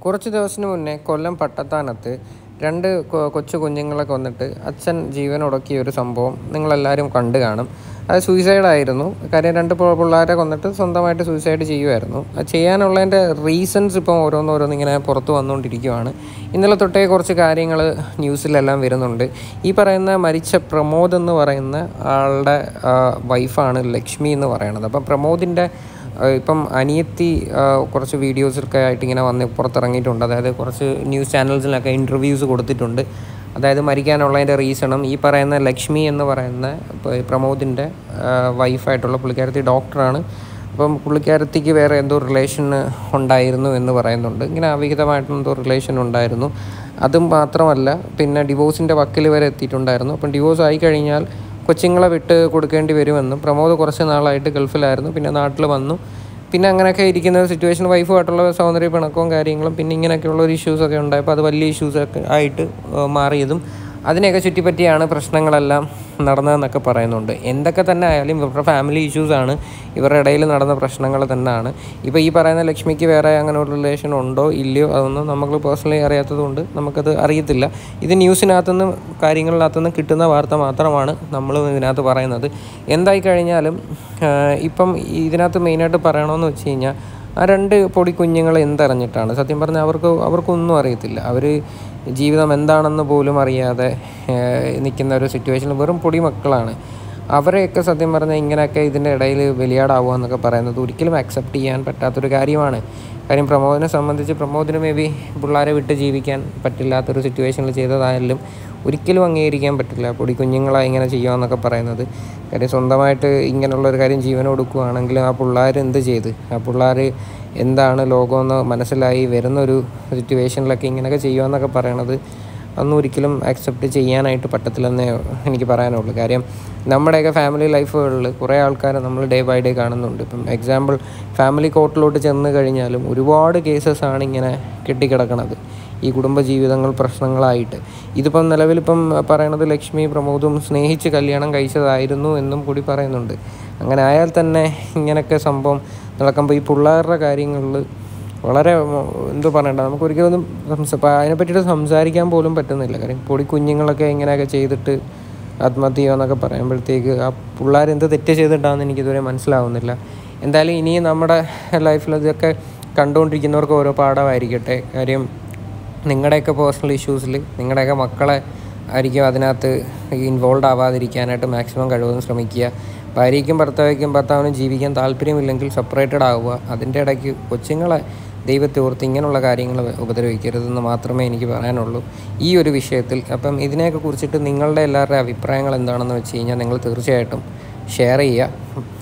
കുറച്ച് ദിവസത്തിന് മുന്നേ കൊല്ലം പട്ടത്താനത്ത് രണ്ട് കൊ- കൊച്ചു കുഞ്ഞുങ്ങളെ കൊന്നിട്ട് അച്ഛൻ ജീവനൊടുക്കിയ ഒരു സംഭവം നിങ്ങളെല്ലാവരും കണ്ടു കാണും അത് സൂയിസൈഡ് ആയിരുന്നു കാര്യം രണ്ട് പി- പിള്ളേരെ കൊന്നിട്ട് സ്വന്തമായിട്ട് സൂയിസൈഡ് ചെയ്യുമായിരുന്നു അത് ചെയ്യാനുള്ളതിൻ്റെ റീസൺസ് ഇപ്പം ഓരോന്നോരോന്ന് ഇങ്ങനെ പുറത്ത് വന്നുകൊണ്ടിരിക്കുവാണ് ഇന്നലെ തൊട്ടേ കുറച്ച് കാര്യങ്ങൾ ന്യൂസിലെല്ലാം വരുന്നുണ്ട് ഈ പറയുന്ന മരിച്ച പ്രമോദ് എന്ന് പറയുന്ന ആളുടെ ആ, വൈഫാണ് ലക്ഷ്മി എന്ന് പറയുന്നത് അപ്പം പ്രമോദിൻ്റെ ആ, ഇപ്പം അനിയത്തി ആ, കുറച്ച് വീഡിയോസൊക്കെ ആയിട്ട് ഇങ്ങനെ വന്ന് പുറത്തിറങ്ങിയിട്ടുണ്ട് അതായത് കുറച്ച് ന്യൂസ് ചാനൽസിലൊക്കെ ഇൻ്റർവ്യൂസ് കൊടുത്തിട്ടുണ്ട് അതായത് മരിക്കാനുള്ളതിൻ്റെ റീസണും ഈ പറയുന്ന ലക്ഷ്മി എന്ന് പറയുന്ന ഇപ്പോൾ ഈ പ്രമോദിൻ്റെ വൈഫായിട്ടുള്ള പുള്ളിക്കാരത്തി ഡോക്ടറാണ് അപ്പം പുള്ളിക്കാരത്തിക്ക് വേറെ എന്തോ റിലേഷൻ ഉണ്ടായിരുന്നു എന്ന് പറയുന്നുണ്ട് ഇങ്ങനെ അവിഹിതമായിട്ട് എന്തോ റിലേഷൻ ഉണ്ടായിരുന്നു അതും മാത്രമല്ല പിന്നെ ഡിവോഴ്സിൻ്റെ വക്കിൽ വരെ എത്തിയിട്ടുണ്ടായിരുന്നു അപ്പം ഡിവോഴ്സ് ആയി കഴിഞ്ഞാൽ കൊച്ചുങ്ങളെ വിട്ട് കൊടുക്കേണ്ടി വരുമെന്നും പ്രമോദ് കുറച്ച് നാളായിട്ട് ഗൾഫിലായിരുന്നു പിന്നെ നാട്ടിൽ വന്നു പിന്നെ അങ്ങനെയൊക്കെ ഇരിക്കുന്ന ഒരു സിറ്റുവേഷൻ വൈഫുമായിട്ടുള്ള സൗന്ദര്യ പിണക്കവും കാര്യങ്ങളും പിന്നെ ഇങ്ങനെയൊക്കെയുള്ള ഒരു ഇഷ്യൂസൊക്കെ ഉണ്ടായപ്പോൾ അത് വലിയ ഇഷ്യൂസൊക്കെ ആയിട്ട് ഏഹ് മാറിയതും അതിനെയൊക്കെ ചുറ്റിപ്പറ്റിയാണ് പ്രശ്നങ്ങളെല്ലാം നടന്നതെന്നൊക്കെ പറയുന്നുണ്ട് എന്തൊക്കെ തന്നെ ആയാലും ഇവരുടെ ഫാമിലി ഇഷ്യൂസാണ് ഇവരുടെ ഇടയിൽ നടന്ന പ്രശ്നങ്ങൾ തന്നെയാണ് ഇപ്പോൾ ഈ പറയുന്ന ലക്ഷ്മിക്ക് വേറെ അങ്ങനെ ഒരു റിലേഷൻ ഉണ്ടോ ഇല്ലയോ അതൊന്നും നമുക്ക് പേഴ്സണലി അറിയാത്തതുകൊണ്ട് നമുക്കത് അറിയത്തില്ല ഇത് ന്യൂസിനകത്തുനിന്ന് കാര്യങ്ങളിനകത്തുനിന്ന് കിട്ടുന്ന വാർത്ത മാത്രമാണ് നമ്മൾ ഇതിനകത്ത് പറയുന്നത് എന്തായി കഴിഞ്ഞാലും ആഹ് ഇപ്പം ഇതിനകത്ത് മെയിനായിട്ട് പറയണമെന്ന് വെച്ച് കഴിഞ്ഞാൽ ആ രണ്ട് പൊടി കുഞ്ഞുങ്ങൾ എന്തറിഞ്ഞിട്ടാണ് സത്യം പറഞ്ഞാൽ അവർക്ക് അവർക്കൊന്നും അറിയത്തില്ല അവർ ജീവിതം എന്താണെന്ന് പോലും അറിയാതെ നിൽക്കുന്ന ഒരു സിറ്റുവേഷനിൽ വെറും പൊടി മക്കളാണ് അവരെയൊക്കെ സത്യം പറഞ്ഞാൽ ഇങ്ങനെയൊക്കെ ഇതിൻ്റെ ഇടയിൽ ബലിയാടാവുക എന്നൊക്കെ പറയുന്നത് ഒരിക്കലും അക്സെപ്റ്റ് ചെയ്യാൻ പറ്റാത്തൊരു കാര്യമാണ് കാര്യം പ്രമോദിനെ സംബന്ധിച്ച് പ്രമോദിന് മേ ബി പിള്ളേരെ വിട്ട് ജീവിക്കാൻ പറ്റില്ലാത്തൊരു സിറ്റുവേഷനിൽ ചെയ്തതായാലും ഒരിക്കലും അംഗീകരിക്കാൻ പറ്റില്ല പൊടി കുഞ്ഞുങ്ങളെ ഇങ്ങനെ ചെയ്യുക പറയുന്നത് കാര്യം സ്വന്തമായിട്ട് ഇങ്ങനെയുള്ള ഒരു കാര്യം ജീവൻ കൊടുക്കുകയാണെങ്കിൽ ആ പിള്ളേർ എന്ത് ചെയ്ത് ആ പിള്ളേർ എന്താണ് ലോകമെന്ന് മനസ്സിലായി വരുന്നൊരു സിറ്റുവേഷനിലൊക്കെ ഇങ്ങനെയൊക്കെ ചെയ്യുക എന്നൊക്കെ പറയണത് അതൊന്നും ഒരിക്കലും അക്സെപ്റ്റ് ചെയ്യാനായിട്ട് പറ്റത്തില്ലെന്നേ എനിക്ക് പറയാനുള്ളൂ കാര്യം നമ്മുടെയൊക്കെ ഫാമിലി ലൈഫുകളിൽ കുറേ ആൾക്കാർ നമ്മൾ ഡേ ബൈ ഡേ കാണുന്നുണ്ട് ഇപ്പം എക്സാമ്പിൾ ഫാമിലി കോർട്ടിലോട്ട് ചെന്ന് കഴിഞ്ഞാലും ഒരുപാട് കേസസ് ആണ് ഇങ്ങനെ കെട്ടിക്കിടക്കണത് ഈ കുടുംബജീവിതങ്ങൾ പ്രശ്നങ്ങളായിട്ട് ഇതിപ്പം നിലവിലിപ്പം പറയണത് ലക്ഷ്മി പ്രമോദും സ്നേഹിച്ച് കല്യാണം കഴിച്ചതായിരുന്നു എന്നും കൂടി പറയുന്നുണ്ട് അങ്ങനെ ആയാൽ തന്നെ ഇങ്ങനെയൊക്കെ സംഭവം നടക്കുമ്പോൾ ഈ പിള്ളേരുടെ കാര്യങ്ങളിൽ വളരെ മോ- എന്തോ പറയണ്ട നമുക്ക് ഒരിക്കലും സംസ അതിനെ പറ്റിയിട്ട് സംസാരിക്കാൻ പോലും പറ്റുന്നില്ല കാര്യം പൊടി കുഞ്ഞുങ്ങളൊക്കെ ഇങ്ങനെയൊക്കെ ചെയ്തിട്ട് ആത്മഹത്യ ചെയ്യുക പറയുമ്പോഴത്തേക്ക് ആ പിള്ളേർ എന്ത് തെറ്റ് ചെയ്തിട്ടാണെന്ന് എനിക്കിതുവരെ മനസ്സിലാവുന്നില്ല എന്തായാലും ഇനിയും നമ്മുടെ ലൈഫിൽ ഇതൊക്കെ കണ്ടുകൊണ്ടിരിക്കുന്നവർക്ക് ഓരോ പാഠമായിരിക്കട്ടെ കാര്യം നിങ്ങളുടെയൊക്കെ പേഴ്സണൽ ഇഷ്യൂസിൽ നിങ്ങളുടെയൊക്കെ മക്കളെ ആയിരിക്കും അതിനകത്ത് ഇൻവോൾവ് ആവാതിരിക്കാനായിട്ട് മാക്സിമം കഴിവതും ശ്രമിക്കുക ഭാര്യയ്ക്കും ഭർത്താവിക്കും ഭർത്താവിനും ജീവിക്കാൻ താല്പര്യമില്ലെങ്കിൽ സെപ്പറേറ്റഡ് ആവുക അതിൻ്റെ ഇടയ്ക്ക് കൊച്ചുങ്ങളെ ദൈവത്തെ ഓർത്ത് ഇങ്ങനെയുള്ള കാര്യങ്ങൾ ഉപദ്രവിക്കരുതെന്ന് മാത്രമേ എനിക്ക് പറയാനുള്ളൂ ഈ ഒരു വിഷയത്തിൽ അപ്പം ഇതിനെയൊക്കെ കുറിച്ചിട്ട് നിങ്ങളുടെ എല്ലാവരുടെ അഭിപ്രായങ്ങൾ എന്താണെന്ന് വെച്ച് കഴിഞ്ഞാൽ നിങ്ങൾ തീർച്ചയായിട്ടും ഷെയർ ചെയ്യുക